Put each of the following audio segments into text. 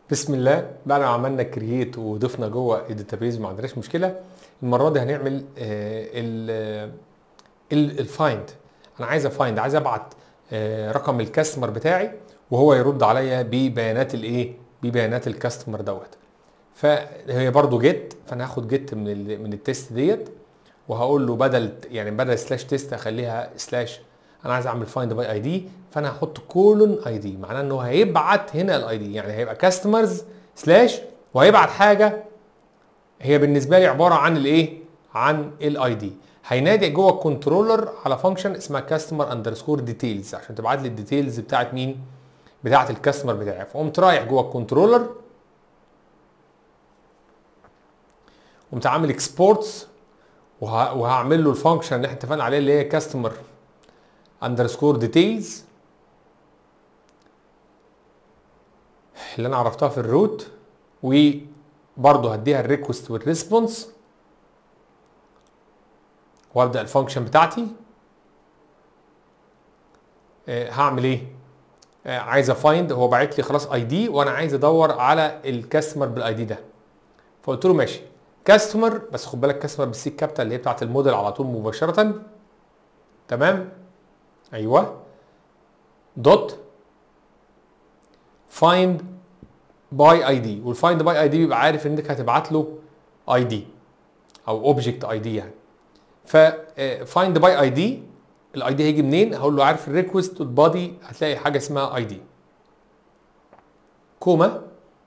بسم الله بعد ما عملنا كرييت وضفنا جوه الداتابيز ما عندناش مشكله المره دي هنعمل الفايند انا عايز افايند عايز ابعت آه، رقم الكاستمر بتاعي وهو يرد عليا ببيانات الايه ببيانات الكاستمر دوت فهي برضو جيت فانا هاخد جيت من ال من التيست ديت وهقول له بدل يعني بدل سلاش تيست اخليها سلاش انا عايز اعمل فايند باي اي دي فانا هحط كولون اي دي معناه انه هيبعت هنا الاي دي يعني هيبقى كاستمرز سلاش وهيبعت حاجه هي بالنسبه لي عباره عن الايه عن الاي دي هينادي جوه الكنترولر على فانكشن اسمها كاستمر اندرسكور ديتيلز عشان تبعت لي الديتيلز بتاعت مين بتاعت الكاستمر بتاعي فقمت رايح جوه الكنترولر قمت عامل اكسبورتس وهعمل له الفانكشن اللي احنا اتفقنا عليه اللي هي كاستمر اندرسكور ديتيلز اللي انا عرفتها في الروت وبرضه هديها الريكوست والريسبونس وابدا الفانكشن بتاعتي آه هعمل ايه آه عايز افايند هو باعت لي خلاص اي دي وانا عايز ادور على الكاستمر بالاي دي ده فقلت له ماشي كاستمر بس خد بالك كاستمر بالسي كابيتال اللي هي بتاعت الموديل على طول مباشره تمام ايوه دوت فايند باي اي دي والفايند باي اي دي بيبقى عارف انك هتبعت له اي دي او اوبجكت اي دي يعني ف فايند باي اي دي الاي دي هيجي منين هقول له عارف الريكوست بادي هتلاقي حاجه اسمها اي دي كوما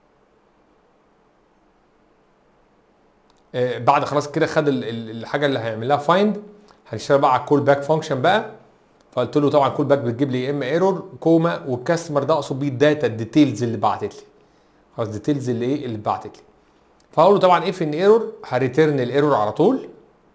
آه بعد خلاص كده خد الحاجه اللي هيعمل لها فايند هنشتغل بقى على الكول باك فانكشن بقى فقلت له طبعا كول باك بتجيب لي يا اما ايرور كوما والكاستمر ده اقصد بيه الداتا الديتيلز اللي بعتت لي خلاص الديتيلز اللي ايه اللي بعتت لي فهقول له طبعا اف ان ايرور هريتيرن الايرور على طول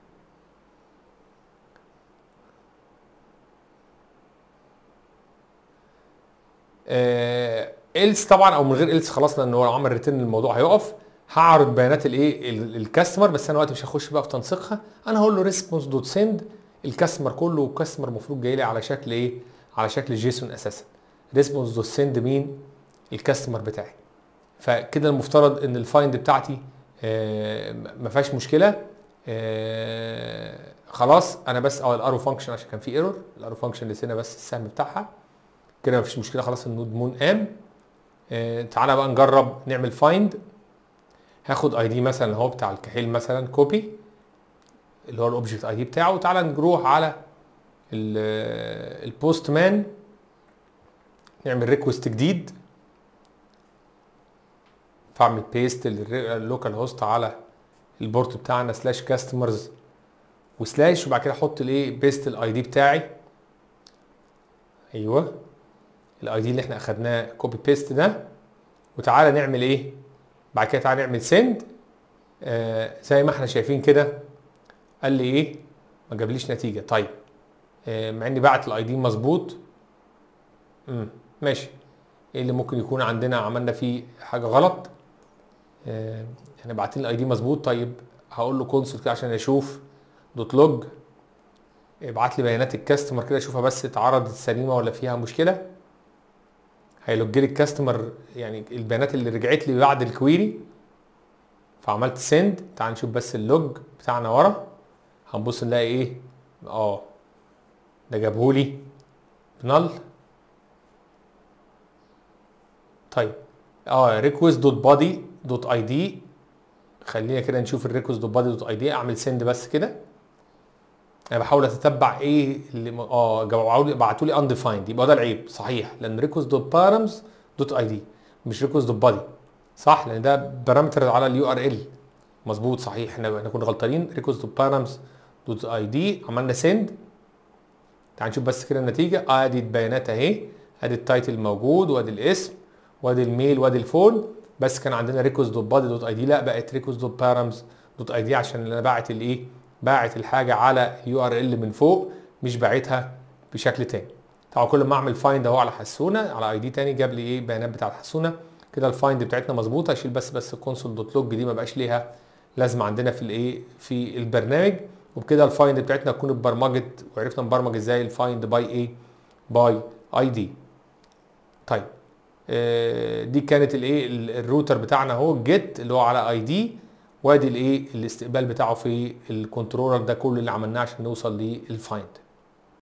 إلس طبعا او من غير إلس خلاص لان هو لو عمل ريتيرن الموضوع هيقف هعرض بيانات الايه الكاستمر بس انا وقت مش هخش بقى في تنسيقها انا هقول له ريسبونس دوت سند الكاستمر كله والكاستمر المفروض جاي لي على شكل ايه على شكل جيسون اساسا ريسبونس دوت سند مين الكاستمر بتاعي فكده المفترض ان الفايند بتاعتي آه ما فيهاش مشكله آه خلاص انا بس اه الارو فانكشن عشان كان في ايرور الارو فانكشن نسينا بس السهم بتاعها كده ما فيش مشكله خلاص النود مون قام آه تعالى بقى نجرب نعمل فايند هاخد اي دي مثلا اهو بتاع الكحيل مثلا كوبي اللي هو الاوبجكت اي دي بتاعه وتعالى نروح على البوست مان نعمل ريكوست جديد فاعمل بيست اللوكال هوست على البورت بتاعنا سلاش كاستمرز وسلاش وبعد كده احط الايه بيست الاي دي بتاعي ايوه الاي دي اللي احنا اخدناه كوبي بيست ده وتعالى نعمل ايه بعد كده تعالى نعمل سند آه زي ما احنا شايفين كده قال لي ايه ما جابليش نتيجه طيب آه مع اني بعت الاي دي مظبوط امم ماشي ايه اللي ممكن يكون عندنا عملنا فيه حاجه غلط آه احنا باعتين الاي دي مظبوط طيب هقول له كونسول كده عشان اشوف دوت لوج ابعت لي بيانات الكاستمر كده اشوفها بس اتعرضت سليمه ولا فيها مشكله هيلوج لي الكاستمر يعني البيانات اللي رجعت لي بعد الكويري فعملت سند تعال نشوف بس اللوج بتاعنا ورا هنبص نلاقي ايه اه ده جابهولي نل طيب اه ريكوست دوت بادي دوت اي دي خلينا كده نشوف الريكوست دوت بادي دوت اي دي اعمل سند بس كده انا بحاول اتتبع ايه اللي اه بعتوا لي انديفايند يبقى ده العيب صحيح لان ريكوست دوت بارامز دوت اي دي مش ريكوست دوت بادي صح لان ده بارامتر على اليو ار ال مظبوط صحيح احنا احنا كنا غلطانين ريكوست دوت بارامز دوت اي دي عملنا سند تعال نشوف بس كده النتيجه ادي البيانات اهي ادي التايتل موجود وادي الاسم وادي الميل وادي الفون بس كان عندنا ريكوست دوت بادي دوت اي دي لا بقت ريكوست دوت بارامز دوت اي دي عشان انا باعت الايه باعت الحاجه على اليو ار ال من فوق مش باعتها بشكل تاني طبعا كل ما اعمل فايند اهو على حسونه على اي دي تاني جاب لي ايه البيانات بتاعت حسونه كده الفايند بتاعتنا مظبوطه اشيل بس بس الكونسول دوت لوج دي ما بقاش ليها لازمه عندنا في الايه في البرنامج وبكده الفايند بتاعتنا تكون اتبرمجت وعرفنا نبرمج ازاي الفايند باي ايه باي اي دي طيب آه، دي كانت الايه ال- الروتر بتاعنا اهو الجيت اللي هو على اي دي وادي الايه الاستقبال بتاعه في الكنترولر ده كل اللي عملناه عشان نوصل للفايند